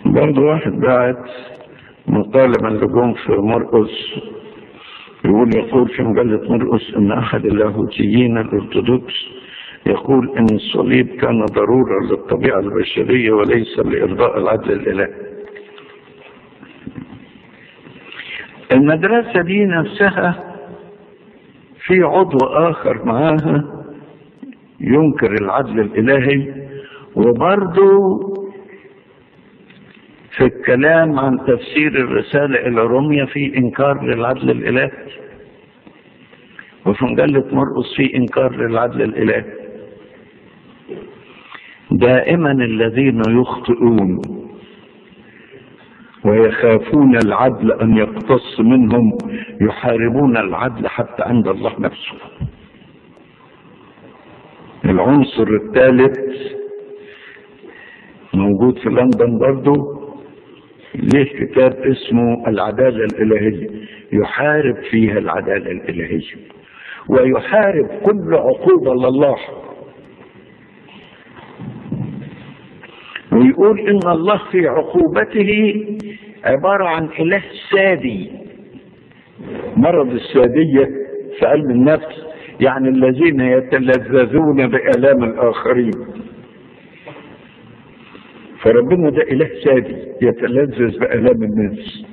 برضه واحد بعت مطالبا لجون في مرقس يقول يقول في مجلة مرقس ان احد اللاهوتيين الارثوذكس يقول ان الصليب كان ضرورة للطبيعة البشرية وليس لارضاء العدل الالهي المدرسة دي نفسها في عضو اخر معاها ينكر العدل الالهي وبرضه في الكلام عن تفسير الرسالة إلى روميا في إنكار للعدل الإلهي وفي مجلة مرقس في إنكار للعدل الإلهي دائما الذين يخطئون ويخافون العدل أن يقتص منهم يحاربون العدل حتى عند الله نفسه العنصر الثالث موجود في لندن برضه ليه كتاب اسمه العدالة الإلهية يحارب فيها العدالة الإلهية ويحارب كل عقوبة لله ويقول إن الله في عقوبته عبارة عن إله سادي مرض السادية في علم النفس يعني الذين يتلذذون بآلام الآخرين فربنا ده إله سادي يتلذذ بآلام الناس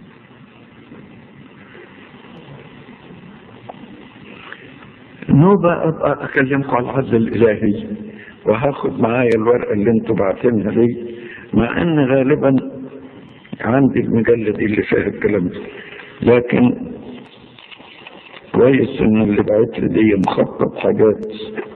نوبة أبقى أكلمكم على العدل الإلهي وهاخد معايا الورقة اللي انتوا بعتينها لي مع ان غالبا عندي المجلة دي اللي فيها الكلام ده لكن كويس ان اللي بعت لي دي مخطط حاجات